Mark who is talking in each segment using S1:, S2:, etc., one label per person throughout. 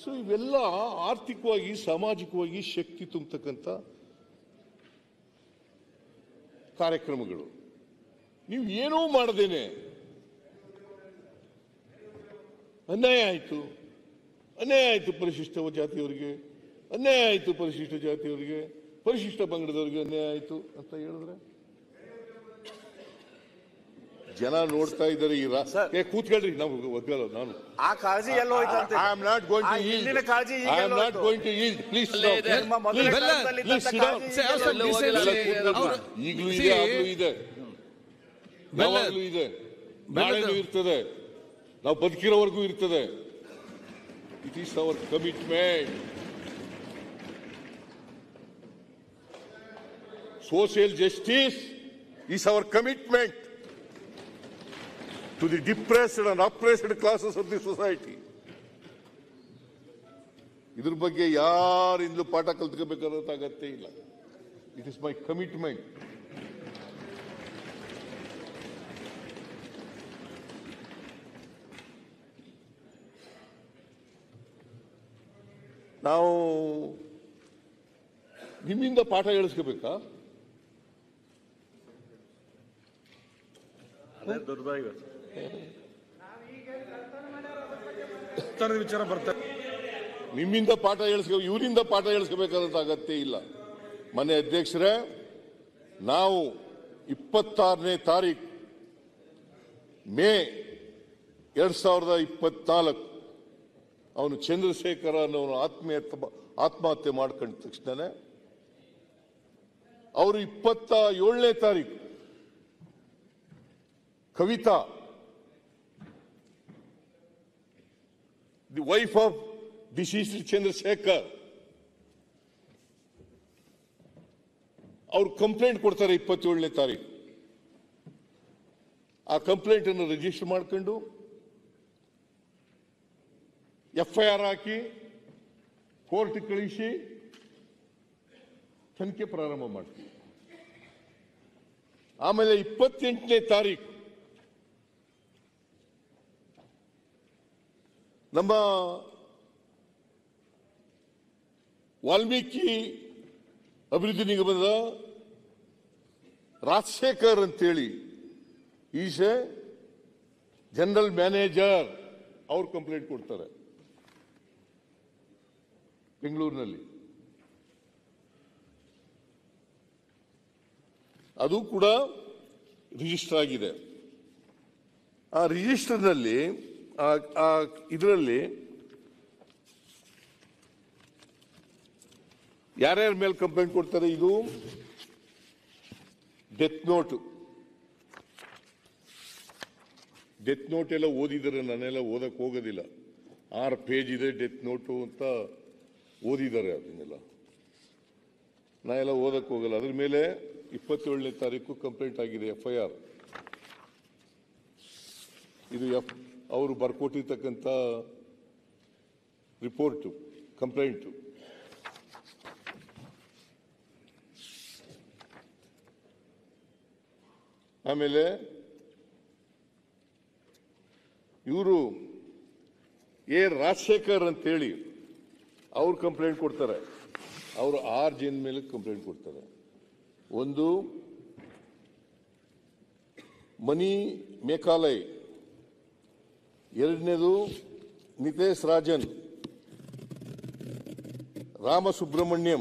S1: So ಇವೆಲ್ಲ ಆರ್ಥಿಕವಾಗಿ ಸಾಮಾಜಿಕವಾಗಿ ಶಕ್ತಿ ತುಂಬತಕ್ಕಂಥ ಕಾರ್ಯಕ್ರಮಗಳು ನೀವು ಏನೂ ಮಾಡದೇನೆ ಅನ್ಯಾಯ ಆಯಿತು ಅನ್ಯಾಯ ಆಯಿತು ಪರಿಶಿಷ್ಟ ಜಾತಿಯವರಿಗೆ ಅನ್ಯಾಯ ಆಯಿತು ಪರಿಶಿಷ್ಟ ಜಾತಿಯವರಿಗೆ ಪರಿಶಿಷ್ಟ ಪಂಗಡದವರಿಗೆ ಅನ್ಯಾಯ ಆಯಿತು ಅಂತ ಹೇಳಿದ್ರೆ ಜನ ನೋಡ್ತಾ ಇದ್ದಾರೆ ಈ ರಾ-
S2: ಸರ್.
S1: ಏ ಕೂತ್ಕೊಳ್ರಿ ನಾವು ಒಗ್ಗಲ್ಲ ನಾನು
S2: ಆ ಕಾಳಜಿ ಎಲ್ಲ ಹೋಯ್ತು ಅಂತ
S1: I am not going
S2: ಆ
S1: to yield.
S2: ಹಿಂದಿನ ಕಾಳಜಿ ಈಗ
S1: I am
S2: ಎಲ್ಲ
S1: not
S2: ಹೋಯ್ತು.
S1: going to yield. Please
S3: ಅಲ್ಲೇ
S1: stop.
S3: ಇದೆ.
S2: ನಿಮ್ಮ ಮೊದಲ
S3: Please,
S2: ಕಾಲದಲ್ಲಿ
S1: please
S2: ಇದ್ದಂಥ
S1: sit down.
S2: ಕಾಳಜಿ
S3: Say,
S2: ಈಗ
S3: also
S2: ಎಲ್ಲ
S3: listen,
S2: ಹೋಗಿಲ್ಲ.
S1: ಎಲ್ಲ ಕೂತ್ಕೊಳ್ರಿ.
S3: ಅವ್ರು-
S1: ಈಗಲೂ
S3: See,
S1: ಇದೆ ಆಗ್ಲೂ ಇದೆ
S3: ಬೆಲ್ಲ-
S1: ಯಾವಾಗ್ಲೂ ಇದೆ
S3: ಬೆಲ್ಲದ-
S1: ನಾಳೆನೂ ಇರ್ತದೆ ನಾವು ಬದುಕಿರೋವರೆಗೂ ಇರ್ತದೆ it is our commitment social justice is our commitment to the depressed and oppressed classes of the society ಇದ್ರ ಬಗ್ಗೆ ಯಾರಿಂದಲೂ ಪಾಠ ಕಲ್ತ್ಕೋಬೇಕಾದಂತ ಅಗತ್ಯ ಇಲ್ಲ ಇಟ್ ಇಸ್ ಮೈ ಕಮಿಟ್ಮೆಂಟ್ ನಾವು ನಿಮ್ಮಿಂದ ಪಾಠ ಹೇಳಿಸ್ಕೋಬೇಕಾ
S2: ಅದೇ ದುರ್ದೈವ
S4: ಉತ್ತರದ ವಿಚಾರ ಬರ್ತಾರೆ
S1: ನಿಮ್ಮಿಂದ ಪಾಠ ಹೇಳಿಸ್ಕೋ ಇವರಿಂದ ಪಾಠ ಹೇಳಿಸ್ಕೋಬೇಕಾದಂತ ಅಗತ್ಯ ಇಲ್ಲ ಮನೆ ಅಧ್ಯಕ್ಷರೇ ನಾವು ಇಪ್ಪತ್ತಾರನೇ ತಾರೀಕು ಮೇ ಎರಡ್ ಸಾವಿರದ ಇಪ್ಪತ್ನಾಲ್ಕು ಅವನು ಚಂದ್ರಶೇಖರ ಅನ್ನೋನು ಆತ್ಮೀಯತೆ ಆತ್ಮಹತ್ಯೆ ಮಾಡ್ಕೊಂಡ ತಕ್ಷಣನೇ ಅವರು ಇಪ್ಪತ್ತ ಏಳನೇ ತಾರೀಕು Kavita the wife of deceased Chandrashekar ಅವ್ರು ಕಂಪ್ಲೇಂಟ್ ಕೊಡ್ತಾರೆ ಇಪ್ಪತ್ತೇಳನೇ ತಾರೀಕು ಆ ಕಂಪ್ಲೇಂಟ್ ಅನ್ನು ರಿಜಿಸ್ಟರ್ ಮಾಡ್ಕೊಂಡು ಎಫ್ ಐ ಆರ್ ಹಾಕಿ ಕೋರ್ಟ್ ಕಳಿಸಿ ತನಿಖೆ ಪ್ರಾರಂಭ ಮಾಡ್ತೀವಿ ಆಮೇಲೆ ಇಪ್ಪತ್ತೆಂಟನೇ ತಾರೀಕು ನಮ್ಮ ವಾಲ್ಮೀಕಿ ಅಭಿವೃದ್ಧಿ ನಿಗಮದ ರಾಜಶೇಖರ್ ಅಂತೇಳಿ ಈಸ್ ಎ ಜನರಲ್ ಮ್ಯಾನೇಜರ್ ಅವ್ರು ಕಂಪ್ಲೇಂಟ್ ಕೊಡ್ತಾರೆ ಬೆಂಗಳೂರಿನಲ್ಲಿ ಅದು ಕೂಡ ರಿಜಿಸ್ಟರ್ ಆಗಿದೆ ಆ ರಿಜಿಸ್ಟರ್ನಲ್ಲಿ ಆ ಇದರಲ್ಲಿ ಯಾರ್ಯಾರ ಮೇಲೆ ಕಂಪ್ಲೇಂಟ್ ಕೊಡ್ತಾರೆ ಇದು ಡೆತ್ ನೋಟ್ ಡೆತ್ ನೋಟ್ ಎಲ್ಲ ಓದಿದರೆ ನಾನೆಲ್ಲ ಓದಕ್ ಹೋಗೋದಿಲ್ಲ ಆರು ಪೇಜ್ ಇದೆ ಡೆತ್ ನೋಟು ಅಂತ ಓದಿದ್ದಾರೆ ಅದನ್ನೆಲ್ಲ ನಾ ಎಲ್ಲ ಓದಕ್ ಹೋಗಲ್ಲ ಅದ್ರ ಮೇಲೆ ಇಪ್ಪತ್ತೇಳನೇ ತಾರೀಕು ಕಂಪ್ಲೇಂಟ್ ಆಗಿದೆ ಎಫ್ ಐ ಆರ್ ಇದು ಎಫ್ ಅವರು ಬರ್ಕೊಟ್ಟಿರ್ತಕ್ಕಂಥ ರಿಪೋರ್ಟು ಕಂಪ್ಲೇಂಟು ಆಮೇಲೆ ಇವರು ಎ ರಾಜಶೇಖರ್ ಅಂತೇಳಿ ಅವ್ರು ಕಂಪ್ಲೇಂಟ್ ಕೊಡ್ತಾರೆ ಅವರು ಆರು ಜನ ಮೇಲೆ ಕಂಪ್ಲೇಂಟ್ ಕೊಡ್ತಾರೆ ಒಂದು ಮನಿ ಮೇಕಾಲಯ್ ಎರಡನೇದು ನಿತೇಶ್ ರಾಜನ್ ರಾಮಸುಬ್ರಹ್ಮಣ್ಯಂ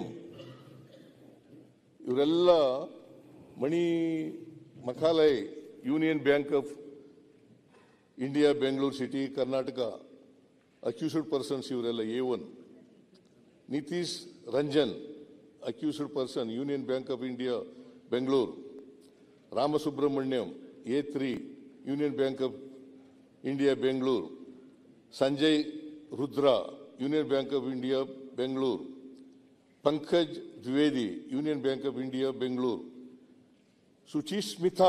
S1: ಇವರೆಲ್ಲ ಮಣಿ ಮಕಾಲಯ್ Union Bank of India Bengaluru city Karnataka accused persons ಇವರೆಲ್ಲ A one Nitish Ranjan accused person Union Bank of India Bengaluru Ramasubramanyam A three Union Bank of India Bengaluru Sanjay Rudra Union Bank of India Bengaluru Pankaj Dwivedi Union Bank of India Bengaluru Suchi Smita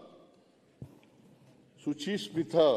S1: Suchi Smita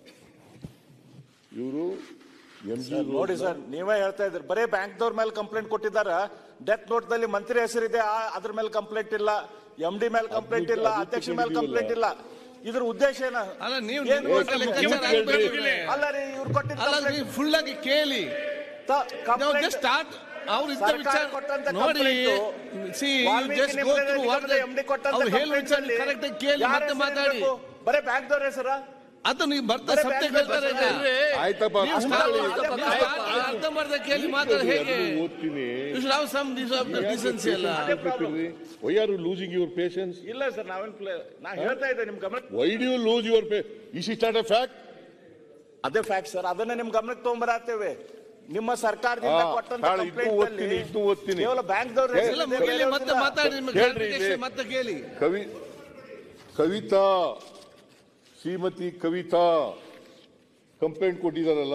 S1: ಇವರು ಎಂ ಜಿ
S2: ನೋಡಿ sir ನೀವೇ ಹೇಳ್ತಾ ಇದ್ರಿ ಬರೇ ಬ್ಯಾಂಕ್ದವ್ರ ಮೇಲೆ complaint ಕೊಟ್ಟಿದ್ದಾರೆ death note ದಲ್ಲಿ ಮಂತ್ರಿ ಹೆಸರಿದೆ ಆ- ಅದ್ರ ಮೇಲೆ ಕಂಪ್ಲೇಂಟ್ ಇಲ್ಲ ಎಂ ಡಿ ಮೇಲೆ ಕಂಪ್ಲೇಂಟ್ ಇಲ್ಲ
S1: ಅದು
S2: ಅಧ್ಯಕ್ಷ ಮೇಲೆ
S1: ತಗೊಂಡಿದ್ದೀವಲ್ಲ.
S2: ಕಂಪ್ಲೇಂಟ್ ಇಲ್ಲ ಇದ್ರ ಉದ್ದೇಶ ಏನ
S3: ಅಲ್ಲ ನೀವು
S2: ಏನು
S3: ನೀವು
S2: ಅಂತ
S3: ಲೆಕ್ಕಾಚಾರ
S1: ಮುಖ್ಯಮಂತ್ರಿ
S3: ಹಾಕ್ಬೇಕು.
S2: ಅಲ್ಲ ರೀ ಇವ್ರು ಕೊಟ್ಟಿದ್ದ
S3: ಅಲ್ಲ
S2: complaint-
S3: ನೀವು ಫುಲ್ ಆಗಿ ಕೇಳಿ ಜಸ್ಟ್ ಸ್ಟಾರ್ಟ್ ಅವ್ರು ಇದ್ದ
S2: ಸರ್ಕಾರ
S3: ವಿಚಾರ
S2: ಕೊಟ್ಟಂತ
S3: ನೋಡಿ
S2: complaint
S3: ಸಿ
S2: ವಾಲ್ಮೀಕಿ
S3: ಜಸ್ಟ್ ಗೋ
S2: ನಿಗಮದ
S3: ಥ್ರೂ ವಾಟ್
S2: ನಿಗಮದ MD ಕೊಟ್ಟಂತ
S3: ಅವ್ರು ಹೇಳುವ ವಿಚಾರ
S2: complaint ಅಲ್ಲಿ
S3: ಕರೆಕ್ಟ್ ಕೇಳಿ
S2: ಯಾರ
S3: ಮತ್ತೆ
S2: ಹೆಸರು
S3: ಮಾತಾಡಿ
S2: ಇರ್ಬೇಕು? ಬರೇ ಬ್ಯಾಂಕ್ದವ್ರ ಹೆಸರ
S3: ಅದು ನೀವು ಬರ್ತಾ
S2: ಬರೀ
S3: ಸತ್ಯ
S2: ಬ್ಯಾಂಕ್
S3: ಹೇಳ್ತಾರೆ ಈಗ.
S2: ಬರ್ತಾರೆ.
S1: ಆಯ್ತಪ್ಪ
S3: ನೀವು
S1: ಅರ್ಥ
S3: start-
S1: ಮಾಡಿ.
S3: ನೀವು start ಅರ್ಧಂಬರ್ಧ ಕೇಳಿ ಮಾತಾಡಿ ಹೇಗೆ
S1: ಅದನ್ನು ಓದ್ತೀನಿ
S3: you should have some decency ಅಲ್ಲ
S1: why are losing your patience
S2: ಇಲ್ಲ ಸರ್ ನಾವೇನ್ ಪ್ಲೇ ನಾ ಹೇಳ್ತಾ ಇದ್ದೆ ನಿಮ್ ಗಮನ
S1: why do you lose your pay is it not a fact
S2: ಅದೇ ಫ್ಯಾಕ್ಟ್ ಸರ್ ಅದನ್ನ ನಿಮ್ ಗಮನಕ್ಕೆ ತಗೊಂಬರತ್ತೇವೆ ನಿಮ್ಮ ಸರ್ಕಾರದಿಂದ
S1: ಆ,
S2: ಕೊಟ್ಟಂತ
S1: ತಾಳು, ಇದನ್ನೂ
S2: complaint
S1: ಓದ್ತೀನಿ,
S2: ಅಲ್ಲಿ
S1: ಇದನ್ನೂ ಓದ್ತೀನಿ.
S2: ಕೇವಲ ಬ್ಯಾಂಕ್ದವ್ರ
S1: ಏ,
S3: ಎಲ್ಲ ಮುಗಿಲಿ ಮತ್ತೆ ಮಾತಾಡಿ ನಿಮ್ಗೆ
S1: ಹೇಳ್ರಿ ಇಲ್ಲಿ.
S3: clarification ಮತ್ತೆ ಕೇಳಿ
S1: ಕವಿ ಕವಿತಾ ಶ್ರೀಮತಿ ಕವಿತಾ ಕಂಪ್ಲೇಂಟ್ ಕೊಟ್ಟಿದಾರಲ್ಲ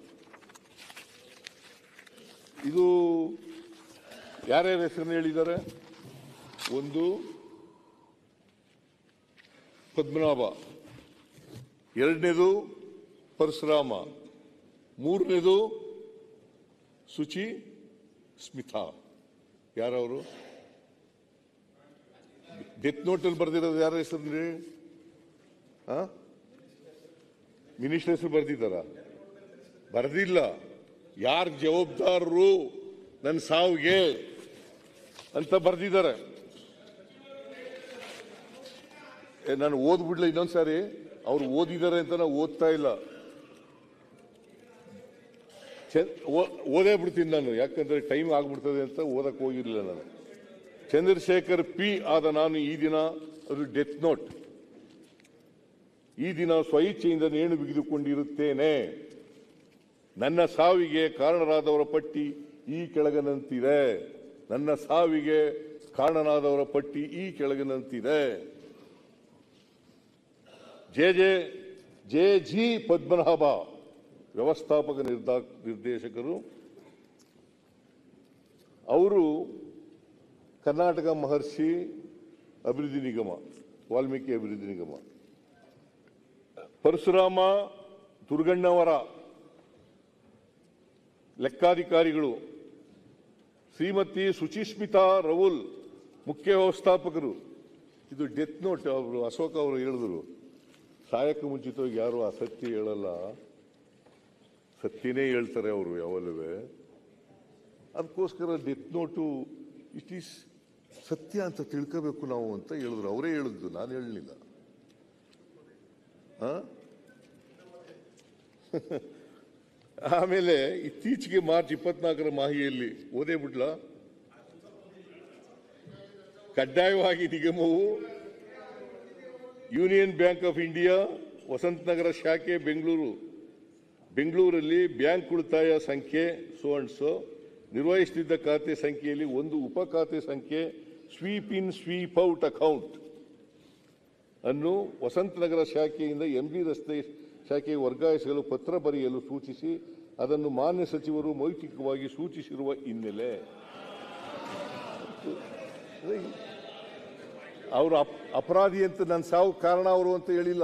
S1: ಇದು ಯಾರ್ಯಾರ ಹೆಸರನ್ನು ಹೇಳಿದ್ದಾರೆ ಒಂದು ಪದ್ಮನಾಭ ಎರಡನೇದು ಪರಶುರಾಮ ಮೂರನೇದು ಸುಚಿ ಸ್ಮಿತಾ ಯಾರವರು ಡೆತ್ ನೋಟಲ್ಲಿ ಬರ್ದಿರೋದು ಯಾರ ಹೆಸರು ಮಿನಿಸ್ಟರ್ ಹೆಸರು ಬರ್ದಿದ್ದಾರ ಬರ್ದಿಲ್ಲ ಯಾರು ಜವಾಬ್ದಾರರು ನನ್ನ ಸಾವಿಗೆ ಅಂತ ಬರ್ದಿದ್ದಾರೆ ಏ, ನಾನು ಓದ್ಬಿಡ್ಲ ಇನ್ನೊಂದ್ಸಾರಿ ಅವ್ರು ಓದಿದ್ದಾರೆ ಅಂತ ನಾವು ಓದ್ತಾ ಇಲ್ಲ ಚೆ- ಓ- ಓದೇ ಬಿಡ್ತೀನಿ ನಾನು ಯಾಕಂದ್ರೆ ಟೈಮ್ ಆಗ್ಬಿಡ್ತದೆ ಅಂತ ಓದಕ್ ಹೋಗಿರ್ಲಿಲ್ಲ ನಾನು ಚಂದ್ರಶೇಖರ್ ಪಿ ಆದ ನಾನು ಈ ದಿನ ಅದು ಡೆತ್ ನೋಟ್ ಈ ದಿನ ಸ್ವಇಚ್ಛೆಯಿಂದ ನೇಣು ಬಿಗಿದುಕೊಂಡಿರುತ್ತೇನೆ ನನ್ನ ಸಾವಿಗೆ ಕಾರಣರಾದವರ ಪಟ್ಟಿ ಈ ಕೆಳಗನಂತಿದೆ ನನ್ನ ಸಾವಿಗೆ ಕಾರಣನಾದವರ ಪಟ್ಟಿ ಈ ಕೆಳಗಿನಂತಿದೆ J J J G Padmanabha ವ್ಯವಸ್ಥಾಪಕ ನಿರ್ದಾ ನಿರ್ದೇಶಕರು ಅವರು ಕರ್ನಾಟಕ ಮಹರ್ಷಿ ಅಭಿವೃದ್ಧಿ ನಿಗಮ ವಾಲ್ಮೀಕಿ ಅಭಿವೃದ್ಧಿ ನಿಗಮ ಪರಶುರಾಮ ದುರ್ಗಣ್ಣವರ ಲೆಕ್ಕಾಧಿಕಾರಿಗಳು ಶ್ರೀಮತಿ ಸುಚಿಸ್ಮಿತಾ ರವುಲ್ ಮುಖ್ಯ ವ್ಯವಸ್ಥಾಪಕರು ಇದು ಡೆತ್ ನೋಟ್ ಅವರು ಅಶೋಕ್ ಅವರು ಹೇಳಿದ್ರು ಸಾಯಕ್ಕೆ ಮುಂಚಿತವಾಗಿ ಯಾರು ಅಸತ್ಯ ಹೇಳಲ್ಲ ಸತ್ಯನೇ ಹೇಳ್ತಾರೆ ಅವರು ಯಾವಲ್ಲವೇ ಅದಕ್ಕೋಸ್ಕರ ಡೆತ್ ನೋಟು ಇಟ್ ಈಸ್ ಸತ್ಯ ಅಂತ ತಿಳ್ಕೋಬೇಕು ನಾವು ಅಂತ ಹೇಳಿದ್ರು ಅವರೇ ಹೇಳಿದ್ದು ನಾನು ಹೇಳಲಿಲ್ಲ ಆಮೇಲೆ ಇತ್ತೀಚೆಗೆ ಮಾರ್ಚ್ ಇಪ್ಪತ್ನಾಲ್ಕರ ಮಾಹಿತಿಯಲ್ಲಿ ಓದೇ ಬಿಡ್ಲ ಕಡ್ಡಾಯವಾಗಿ ನಿಗಮವು Union Bank of India Vasanthanagar ಶಾಖೆ ಬೆಂಗಳೂರು ಬೆಂಗಳೂರಲ್ಲಿ ಬ್ಯಾಂಕ್ ಉಳಿತಾಯ ಸಂಖ್ಯೆ ಸೋ ಅಂಡ್ ಸೋ ನಿರ್ವಹಿಸುತ್ತಿದ್ದ ಖಾತೆ ಸಂಖ್ಯೆಯಲ್ಲಿ ಒಂದು ಉಪ ಖಾತೆ ಸಂಖ್ಯೆ sweep in sweep out account ಅನ್ನು ವಸಂತನಗರ ಶಾಖೆಯಿಂದ ಎಂಬಿ ರಸ್ತೆ ಶಾಖೆಗೆ ವರ್ಗಾಯಿಸಲು ಪತ್ರ ಬರೆಯಲು ಸೂಚಿಸಿ ಅದನ್ನು ಮಾನ್ಯ ಸಚಿವರು ಮೌಖಿಕವಾಗಿ ಸೂಚಿಸಿರುವ ಹಿನ್ನೆಲೆ ಅವರು ಅಪ್- ಅಪರಾಧಿ ಅಂತ ನನ್ನ ಸಾವು ಕಾರಣ ಅವರು ಅಂತ ಹೇಳಿಲ್ಲ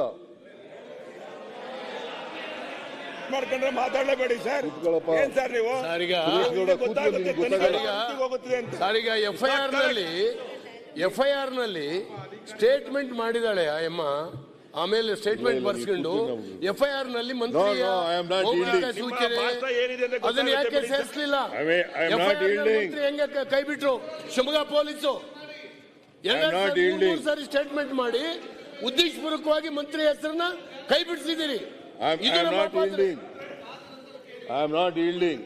S5: ಮಾಡ್ಕೊಂಡ್ರೆ ಮಾತಾಡಲೇಬೇಡಿ ಸರ್
S1: ಕೂತ್ಕೊಳ್ಳಪ್ಪ.
S5: ಏನ್ ಸರ್ ನೀವು
S3: ಸರ್ ಈಗ
S1: ಸುರೇಶ್ ಗೌಡ
S5: ನಿಮ್ಗೆ
S1: ಕೂತ್ಕೊಳ್ಳಿ,
S5: ಗೊತ್ತಾಗುತ್ತೆ,
S1: ನಿಮ್ಗೆ
S5: ತನಿಖೆ
S1: ಗೊತ್ತಾಗಲ್ಲ.
S5: ಮಾಡ್ಲಿಕ್ಕೆ ಹೋಗುತ್ತದೆ ಅಂತ
S3: ಸರ್ ಈಗ ಎಫ್ ಐ ಆರ್ ನಲ್ಲಿ ಎಫ್ ಐ ಆರ್ ನಲ್ಲಿ ಸ್ಟೇಟ್ಮೆಂಟ್ ಮಾಡಿದಾಳೆ ಆ ಅಮ್ಮ ಆಮೇಲೆ ಸ್ಟೇಟ್ಮೆಂಟ್
S1: ಇಲ್ಲ,
S3: ಬರ್ಸ್ಕೊಂಡು
S1: ನೀವು ಕೂತ್ಕೊಂಡು
S3: ಎಫ್ ಐ ಆರ್ ನಲ್ಲಿ ಮಂತ್ರಿಯ
S1: No, no, I am not
S3: ಮೌಖಿಕ
S1: yielding.
S3: ಸೂಚನೆ
S5: ನಿಮ್ಮ ಭಾಷಣ ಏನಿದೆ ಅಂತ
S3: ಅದನ್ನ
S5: ಗೊತ್ತಾಗುತ್ತೆ
S3: ಯಾಕೆ
S5: ಬಿಡಿ ಸರ್.
S3: ಸೇರಿಸಲಿಲ್ಲ
S1: I am- I am not yielding.
S3: ಮಂತ್ರಿ ಹೆಂಗೆ ಕ- ಕೈ ಬಿಟ್ರು ಶಿವಮೊಗ್ಗ ಪೊಲೀಸು ಎಲ್ಲ
S1: not
S3: ಸರಿ ಮೂರ್
S1: yielding.
S3: ಮೂರ್ ಸಾರಿ ಸ್ಟೇಟ್ಮೆಂಟ್ ಮಾಡಿ ಉದ್ದೇಶಪೂರ್ವಕವಾಗಿ ಮಂತ್ರಿ ಹೆಸರನ್ನ ಕೈ ಬಿಡಿಸಿದ್ದೀರಿ
S1: I am- I am not yielding. I am not yielding.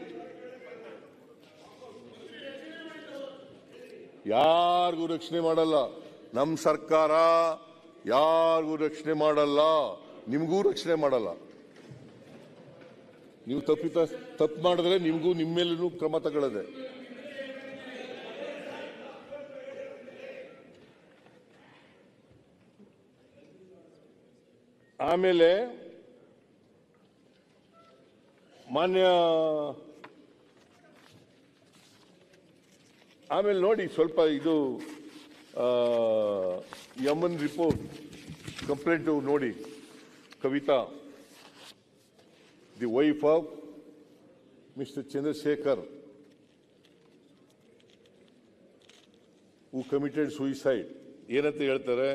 S1: ಯಾರಿಗೂ ರಕ್ಷಣೆ ಮಾಡಲ್ಲ ನಮ್ಮ ಸರ್ಕಾರ ಯಾರಿಗೂ ರಕ್ಷಣೆ ಮಾಡಲ್ಲ ನಿಮಗೂ ರಕ್ಷಣೆ ಮಾಡಲ್ಲ ನೀವು ತಪ್ಪಿತ ತಪ್ಪು ಮಾಡಿದ್ರೆ ನಿಮಗೂ ನಿಮ್ಮ ಮೇಲೂ ಕ್ರಮ ತಗೊಳ್ಳದೆ ಆಮೇಲೆ ಮಾನ್ಯ ಆಮೇಲೆ ನೋಡಿ ಸ್ವಲ್ಪ ಇದು ಯಮನ್ ರಿಪೋರ್ಟ್ ಕಂಪ್ಲೇಂಟ್ ನೋಡಿ Kavita the wife of mister Chandrashekar who committed suicide ಏನಂತ ಹೇಳ್ತಾರೆ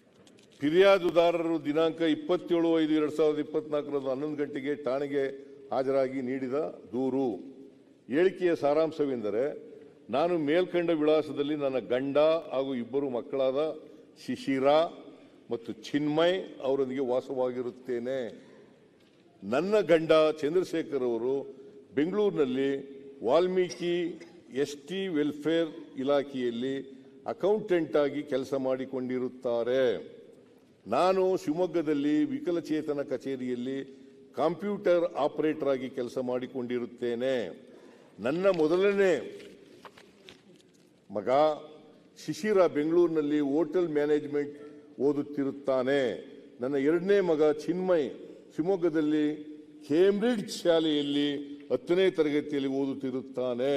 S1: ಫಿರ್ಯಾದುದಾರರು ದಿನಾಂಕ ಇಪ್ಪತ್ತೇಳು ಐದು ಎರಡ್ ಸಾವಿರದ ಇಪ್ಪತ್ನಾಲ್ಕರಂದು ಹನ್ನೊಂದು ಗಂಟೆಗೆ ಠಾಣೆಗೆ ಹಾಜರಾಗಿ ನೀಡಿದ ದೂರು ಹೇಳಿಕೆಯ ಸಾರಾಂಶವೆಂದರೆ ನಾನು ಮೇಲ್ಕಂಡ ವಿಳಾಸದಲ್ಲಿ ನನ್ನ ಗಂಡ ಹಾಗೂ ಇಬ್ಬರು ಮಕ್ಕಳಾದ ಶಿಶಿರ ಮತ್ತು ಚಿನ್ಮಯ್ ಅವರೊಂದಿಗೆ ವಾಸವಾಗಿರುತ್ತೇನೆ ನನ್ನ ಗಂಡ ಚಂದ್ರಶೇಖರ್ ಅವರು ಬೆಂಗಳೂರಿನಲ್ಲಿ ವಾಲ್ಮೀಕಿ ಎಸ್ ಟಿ ವೆಲ್ಫೇರ್ ಇಲಾಖೆಯಲ್ಲಿ ಅಕೌಂಟೆಂಟ್ ಆಗಿ ಕೆಲಸ ಮಾಡಿಕೊಂಡಿರುತ್ತಾರೆ ನಾನು ಶಿವಮೊಗ್ಗದಲ್ಲಿ ವಿಕಲಚೇತನ ಕಚೇರಿಯಲ್ಲಿ ಕಂಪ್ಯೂಟರ್ ಆಪರೇಟರ್ ಆಗಿ ಕೆಲಸ ಮಾಡಿಕೊಂಡಿರುತ್ತೇನೆ ನನ್ನ ಮೊದಲನೇ ಮಗ ಶಿಶಿರ ಬೆಂಗಳೂರಿನಲ್ಲಿ ಹೋಟೆಲ್ ಮ್ಯಾನೇಜ್ಮೆಂಟ್ ಓದುತ್ತಿರುತ್ತಾನೆ ನನ್ನ ಎರಡನೇ ಮಗ ಚಿನ್ಮಯ್ ಶಿವಮೊಗ್ಗದಲ್ಲಿ ಕೇಂಬ್ರಿಡ್ಜ್ ಶಾಲೆಯಲ್ಲಿ ಹತ್ತನೇ ತರಗತಿಯಲ್ಲಿ ಓದುತ್ತಿರುತ್ತಾನೆ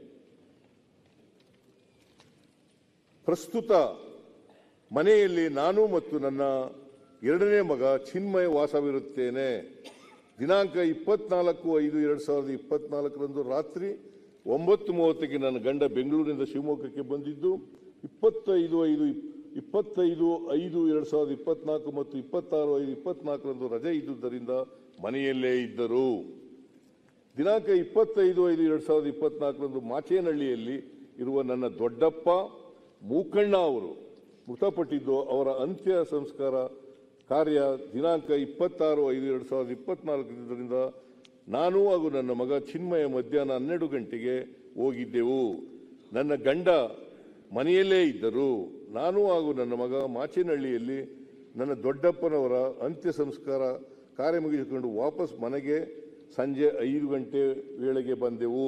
S1: ಪ್ರಸ್ತುತ ಮನೆಯಲ್ಲಿ ನಾನು ಮತ್ತು ನನ್ನ ಎರಡನೇ ಮಗ ಚಿನ್ಮಯ ವಾಸವಿರುತ್ತೇನೆ ದಿನಾಂಕ ಇಪ್ಪತ್ನಾಲ್ಕು ಐದು ಎರಡು ಸಾವಿರದ ಇಪ್ಪತ್ನಾಲ್ಕರಂದು ರಾತ್ರಿ ಒಂಬತ್ತು ಮೂವತ್ತಕ್ಕೆ ನನ್ನ ಗಂಡ ಬೆಂಗಳೂರಿನಿಂದ ಶಿವಮೊಗ್ಗಕ್ಕೆ ಬಂದಿದ್ದು ಇಪ್ಪತ್ತೈದು ಐದು ಇಪ್ಪತ್ತೈದು ಐದು ಎರಡು ಸಾವಿರದ ಇಪ್ಪತ್ನಾಲ್ಕು ಮತ್ತು ಇಪ್ಪತ್ತಾರು ಐದು ಇಪ್ಪತ್ನಾಲ್ಕರಂದು ರಜೆ ಇದ್ದುದರಿಂದ ಮನೆಯಲ್ಲೇ ಇದ್ದರು ದಿನಾಂಕ ಇಪ್ಪತ್ತೈದು ಐದು ಎರಡು ಸಾವಿರದ ಇಪ್ಪತ್ನಾಲ್ಕರಂದು ಮಾಚೇನಹಳ್ಳಿಯಲ್ಲಿ ಇರುವ ನನ್ನ ದೊಡ್ಡಪ್ಪ ಮೂಕಣ್ಣ ಅವರು ಮೃತಪಟ್ಟಿದ್ದು ಅವರ ಅಂತ್ಯ ಸಂಸ್ಕಾರ ಕಾರ್ಯ ದಿನಾಂಕ ಇಪ್ಪತ್ತಾರು ಐದು ಎರಡು ಸಾವಿರದ ಇಪ್ಪತ್ನಾಲ್ಕರಿಂದ ನಾನು ಹಾಗೂ ನನ್ನ ಮಗ ಚಿನ್ಮಯ ಮಧ್ಯಾಹ್ನ ಹನ್ನೆರಡು ಗಂಟೆಗೆ ಹೋಗಿದ್ದೆವು ನನ್ನ ಗಂಡ ಮನೆಯಲ್ಲೇ ಇದ್ದರು ನಾನು ಹಾಗೂ ನನ್ನ ಮಗ ಮಾಚೇನಹಳ್ಳಿಯಲ್ಲಿ ನನ್ನ ದೊಡ್ಡಪ್ಪನವರ ಅಂತ್ಯ ಸಂಸ್ಕಾರ ಕಾರ್ಯ ಮುಗಿಸಿಕೊಂಡು ವಾಪಸ್ ಮನೆಗೆ ಸಂಜೆ ಐದು ಗಂಟೆ ವೇಳೆಗೆ ಬಂದೆವು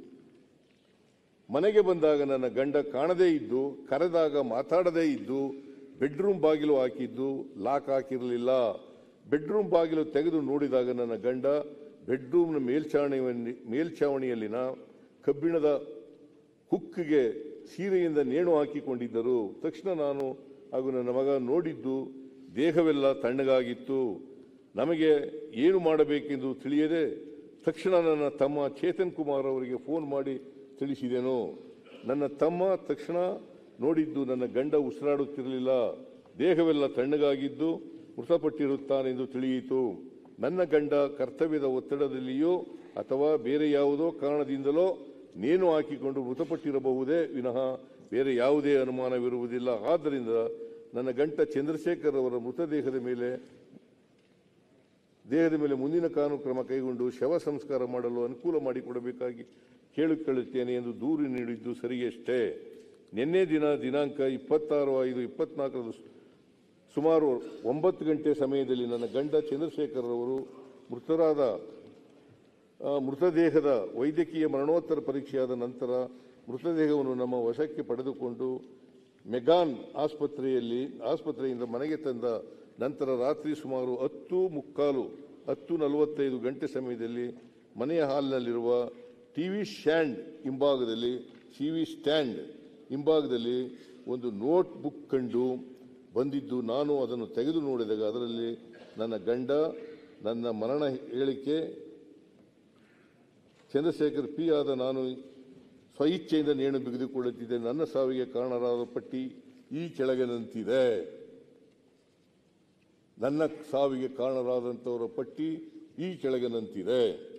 S1: ಮನೆಗೆ ಬಂದಾಗ ನನ್ನ ಗಂಡ ಕಾಣದೇ ಇದ್ದು ಕರೆದಾಗ ಮಾತಾಡದೇ ಇದ್ದು ಬೆಡ್ರೂಮ್ ಬಾಗಿಲು ಹಾಕಿದ್ದು ಲಾಕ್ ಹಾಕಿರಲಿಲ್ಲ ಬೆಡ್ರೂಮ್ ಬಾಗಿಲು ತೆಗೆದು ನೋಡಿದಾಗ ನನ್ನ ಗಂಡ ಬೆಡ್ರೂಮ್ನ ಮೇಲ್ಛಾವಣಿ ಮೇಲ್ಛಾವಣಿಯಲ್ಲಿನ ಕಬ್ಬಿಣದ ಹುಕ್ಕಿಗೆ ಸೀರೆಯಿಂದ ನೇಣು ಹಾಕಿಕೊಂಡಿದ್ದರು ತಕ್ಷಣ ನಾನು ಹಾಗೂ ನನ್ನ ಮಗ ನೋಡಿದ್ದು ದೇಹವೆಲ್ಲ ತಣ್ಣಗಾಗಿತ್ತು ನಮಗೆ ಏನು ಮಾಡಬೇಕೆಂದು ತಿಳಿಯದೆ ತಕ್ಷಣ ನನ್ನ ತಮ್ಮ ಚೇತನ್ ಕುಮಾರ್ ಅವರಿಗೆ ಫೋನ್ ಮಾಡಿ ತಿಳಿಸಿದೆನು ನನ್ನ ತಮ್ಮ ತಕ್ಷಣ ನೋಡಿದ್ದು ನನ್ನ ಗಂಡ ಉಸಿರಾಡುತ್ತಿರಲಿಲ್ಲ ದೇಹವೆಲ್ಲ ತಣ್ಣಗಾಗಿದ್ದು ಮೃತಪಟ್ಟಿರುತ್ತಾನೆಂದು ತಿಳಿಯಿತು ನನ್ನ ಗಂಡ ಕರ್ತವ್ಯದ ಒತ್ತಡದಲ್ಲಿಯೋ ಅಥವಾ ಬೇರೆ ಯಾವುದೋ ಕಾರಣದಿಂದಲೋ ನೇಣು ಹಾಕಿಕೊಂಡು ಮೃತಪಟ್ಟಿರಬಹುದೇ ವಿನಃ ಬೇರೆ ಯಾವುದೇ ಅನುಮಾನವಿರುವುದಿಲ್ಲ ಆದ್ದರಿಂದ ನನ್ನ ಗಂಟ ಚಂದ್ರಶೇಖರ್ ಅವರ ಮೃತದೇಹದ ಮೇಲೆ ದೇಹದ ಮೇಲೆ ಮುಂದಿನ ಕಾನೂನು ಕ್ರಮ ಕೈಗೊಂಡು ಶವ ಸಂಸ್ಕಾರ ಮಾಡಲು ಅನುಕೂಲ ಮಾಡಿಕೊಡಬೇಕಾಗಿ ಕೇಳಿಕೊಳ್ಳುತ್ತೇನೆ ಎಂದು ದೂರು ನೀಡಿದ್ದು ಸರಿಯಷ್ಟೇ ನಿನ್ನೆ ದಿನ ದಿನಾಂಕ ಇಪ್ಪತ್ತಾರು ಐದು ಇಪ್ಪತ್ನಾಲ್ಕರಂದು ಸುಮಾರು ಒಂಬತ್ತು ಗಂಟೆ ಸಮಯದಲ್ಲಿ ನನ್ನ ಗಂಡ ಚಂದ್ರಶೇಖರ್ ಅವರು ಮೃತರಾದ ಆ, ಮೃತದೇಹದ ವೈದ್ಯಕೀಯ ಮರಣೋತ್ತರ ಪರೀಕ್ಷೆಯಾದ ನಂತರ ಮೃತದೇಹವನ್ನು ನಮ್ಮ ವಶಕ್ಕೆ ಪಡೆದುಕೊಂಡು ಮೆಗಾನ್ ಆಸ್ಪತ್ರೆಯಲ್ಲಿ ಆಸ್ಪತ್ರೆಯಿಂದ ಮನೆಗೆ ತಂದ ನಂತರ ರಾತ್ರಿ ಸುಮಾರು ಹತ್ತು ಮುಕ್ಕಾಲು ಹತ್ತು ನಲವತ್ತೈದು ಗಂಟೆ ಸಮಯದಲ್ಲಿ ಮನೆಯ ಹಾಲ್ನಲ್ಲಿರುವ ಟಿವಿ ಸ್ಟ್ಯಾಂಡ್ ಹಿಂಭಾಗದಲ್ಲಿ ಟಿವಿ ಸ್ಟ್ಯಾಂಡ್ ಹಿಂಭಾಗದಲ್ಲಿ ಒಂದು ನೋಟ್ ಬುಕ್ ಕಂಡು ಬಂದಿದ್ದು ನಾನು ಅದನ್ನು ತೆಗೆದು ನೋಡಿದಾಗ ಅದರಲ್ಲಿ ನನ್ನ ಗಂಡ ನನ್ನ ಮರಣ ಹೇಳಿಕೆ ಚಂದ್ರಶೇಖರ್ ಪಿ ಆದ ನಾನು ಸ್ವಇಚ್ಛೆಯಿಂದ ನೇಣು ಬಿಗಿದುಕೊಳ್ಳುತ್ತಿದ್ದೆ ನನ್ನ ಸಾವಿಗೆ ಕಾರಣರಾದ ಪಟ್ಟಿ ಈ ಕೆಳಗಿನಂತಿದೆ ನನ್ನ ಸಾವಿಗೆ ಕಾರಣರಾದಂಥವರ ಪಟ್ಟಿ ಈ ಕೆಳಗಿನಂತಿದೆ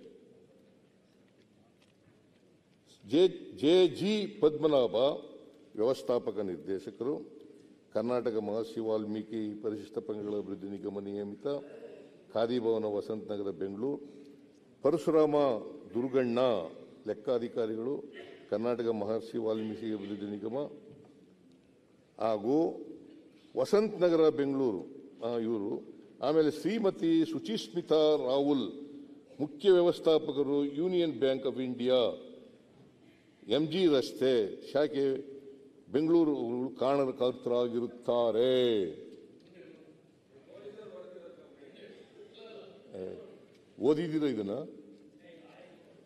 S1: ಜೆ ಜೆ ಜಿ ಪದ್ಮನಾಭ ವ್ಯವಸ್ಥಾಪಕ ನಿರ್ದೇಶಕರು ಕರ್ನಾಟಕ ಮಹರ್ಷಿ ವಾಲ್ಮೀಕಿ ಪರಿಶಿಷ್ಟ ಪಂಗಡಗಳ ಅಭಿವೃದ್ಧಿ ನಿಗಮ ನಿಯಮಿತ ಖಾದಿ ಭವನ ವಸಂತ ನಗರ ಬೆಂಗಳೂರು ಪರಶುರಾಮ ದುರ್ಗಣ್ಣ ಲೆಕ್ಕಾಧಿಕಾರಿಗಳು ಕರ್ನಾಟಕ ಮಹರ್ಷಿ ವಾಲ್ಮೀಕಿ ಅಭಿವೃದ್ಧಿ ನಿಗಮ ಹಾಗೂ ವಸಂತ್ ನಗರ ಬೆಂಗಳೂರು ಇವರು ಆಮೇಲೆ ಶ್ರೀಮತಿ ಸುಚಿಸ್ಮಿತಾ ರಾಹುಲ್ ಮುಖ್ಯ ವ್ಯವಸ್ಥಾಪಕರು Union Bank of India MG ರಸ್ತೆ ಶಾಖೆ ಬೆಂಗಳೂರು ಕಾರಣಕರ್ತರಾಗಿರುತ್ತಾರೆ ಏ, ಓದಿದ್ದೀರಾ ಇದನ್ನ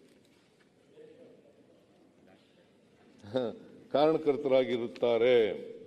S1: ಹ, ಕಾರಣಕರ್ತರಾಗಿರುತ್ತಾರೆ